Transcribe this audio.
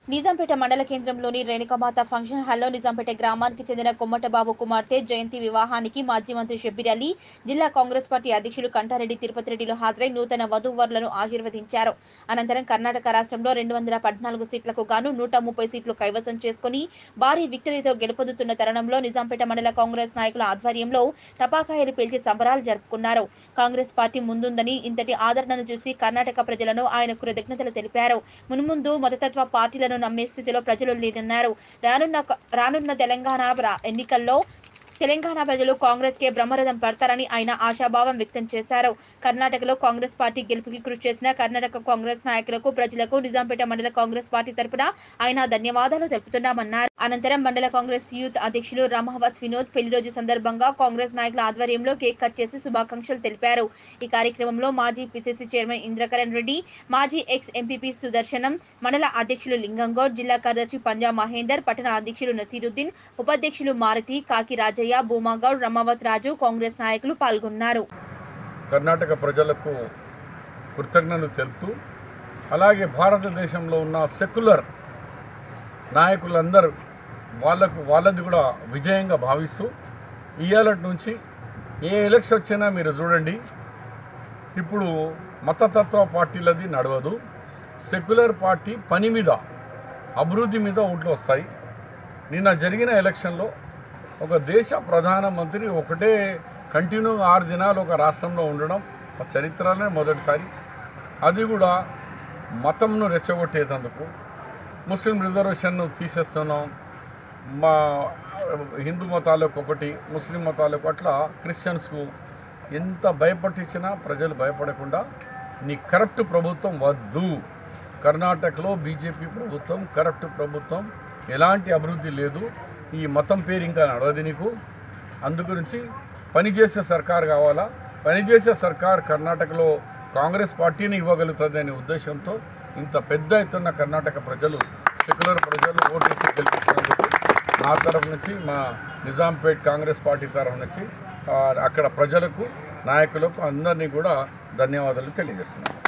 నిజాంపేట మండల కేంద్రంలోని రేణుకామాత ఫంక్షన్ హాల్లో నిజాంపేట గ్రామానికి చెందిన కొమ్మటబాబు కుమార్తె జయంతి వివాహానికి మాజీ మంత్రి షబ్బీర్ అలీ జిల్లా కాంగ్రెస్ పార్టీ అధ్యక్షులు కంటారెడ్డి తిరుపతి రెడ్డిలు హాజరై నూతన వధూవరులను ఆశీర్వదించారు అనంతరం కర్ణాటక రాష్ట్రంలో రెండు వందల పద్నాలుగు సీట్లకు గాను నూట ముప్పై సీట్లు కైవసం చేసుకుని భారీ విక్టరీతో గెలుపొందుతున్న తరుణంలో నిజాంపేట మండల కాంగ్రెస్ నాయకుల ఆధ్వర్యంలో టపాకాయలు పేల్చి సంబరాలు జరుపుకున్నారు కాంగ్రెస్ పార్టీ ముందుందని ఇంతటి ఆదరణను చూసి కర్ణాటక ప్రజలను ఆయన కృతజ్ఞతలు తెలిపారు మున్ముందు మతతత్వ పార్టీలను నమ్మే స్థితిలో ప్రజలు లేరన్నారు రానున్న రానున్న తెలంగాణ రా- ఎన్నికల్లో తెలంగాణ ప్రజలు కాంగ్రెస్ కే బ్రహ్మరథం పడతారని ఆయన ఆశాభావం వ్యక్తం చేశారు కర్ణాటకలో కాంగ్రెస్ పార్టీ గెలుపుకి కృషి చేసిన కర్ణాటక కాంగ్రెస్ నాయకులకు ప్రజలకు నిజాంపేట మండల కాంగ్రెస్ పార్టీ తరపున ఆయన ధన్యవాదాలు తెలుపుతున్నామన్నారు అనంతరం మండల కాంగ్రెస్ యూత్ అధ్యక్షులు రామహవత్ వినోద్ పెళ్లి రోజు సందర్భంగా కాంగ్రెస్ నాయకుల ఆధ్వర్యంలో కేక్ కట్ చేసి శుభాకాంక్షలు తెలిపారు ఈ కార్యక్రమంలో మాజీ పిసిసి చైర్మన్ ఇంద్రకరణ్ రెడ్డి మాజీ ఎక్స్ ఎంపీపీ సుదర్శనం మండల అధ్యక్షులు లింగంగౌడ్ జిల్లా కార్యదర్శి పంజా మహేందర్ పట్టణ అధ్యక్షులు నసీరుద్దీన్ ఉపాధ్యక్షులు మారుతి కాకి రాజయ్య భూమాగౌడ్ రమావత్ రాజు కాంగ్రెస్ నాయకులు పాల్గొన్నారు కర్ణాటక ప్రజలకు కృతజ్ఞతలు తెలుపుతూ అలాగే భారతదేశంలో ఉన్న సెక్యులర్ నాయకులందరూ వాళ్ళకు వాళ్ళది కూడా విజయంగా భావిస్తూ ఇవాళ నుంచి ఏ ఎలక్షన్ వచ్చినా మీరు చూడండి ఇప్పుడు మతతత్వ పార్టీలది నడవదు సెక్యులర్ పార్టీ పని మీద అభివృద్ధి మీద ఓట్లు వస్తాయి నిన్న జరిగిన ఎలక్షన్లో ఒక దేశ ప్రధానమంత్రి ఒకటే కంటిన్యూగా ఆరు దినాలు ఒక రాష్ట్రంలో ఉండడం ఆ చరిత్రలోనే మొదటిసారి అది కూడా మతంను రెచ్చగొట్టేటందుకు ముస్లిం రిజర్వేషన్ను తీసేస్తున్నాం మా హిందూ మతాలకు ఒకటి ముస్లిం మతాలకు అట్లా క్రిస్టియన్స్కు ఎంత భయపట్టించినా ప్రజలు భయపడకుండా నీ కరప్ట్ ప్రభుత్వం వద్దు కర్ణాటకలో బీజేపీ ప్రభుత్వం కరప్ట్ ప్రభుత్వం ఎలాంటి అభివృద్ధి లేదు ఈ మతం పేరు ఇంకా నడవది నీకు అందుగురించి పనిచేసే సర్కార్ కావాలా పనిచేసే సర్కార్ కర్ణాటకలో కాంగ్రెస్ పార్టీని ఇవ్వగలుగుతుంది అనే ఉద్దేశంతో ఇంత పెద్ద ఎత్తున కర్ణాటక ప్రజలు సెక్యులర్ ప్రజలు ఓటేసి గెలిపించినందుకు నా తరఫు నుంచి మా నిజాంపేట్ కాంగ్రెస్ పార్టీ తరఫు నుంచి ఆ, అక్కడ ప్రజలకు నాయకులకు అందరినీ కూడా ధన్యవాదాలు తెలియజేస్తున్నాను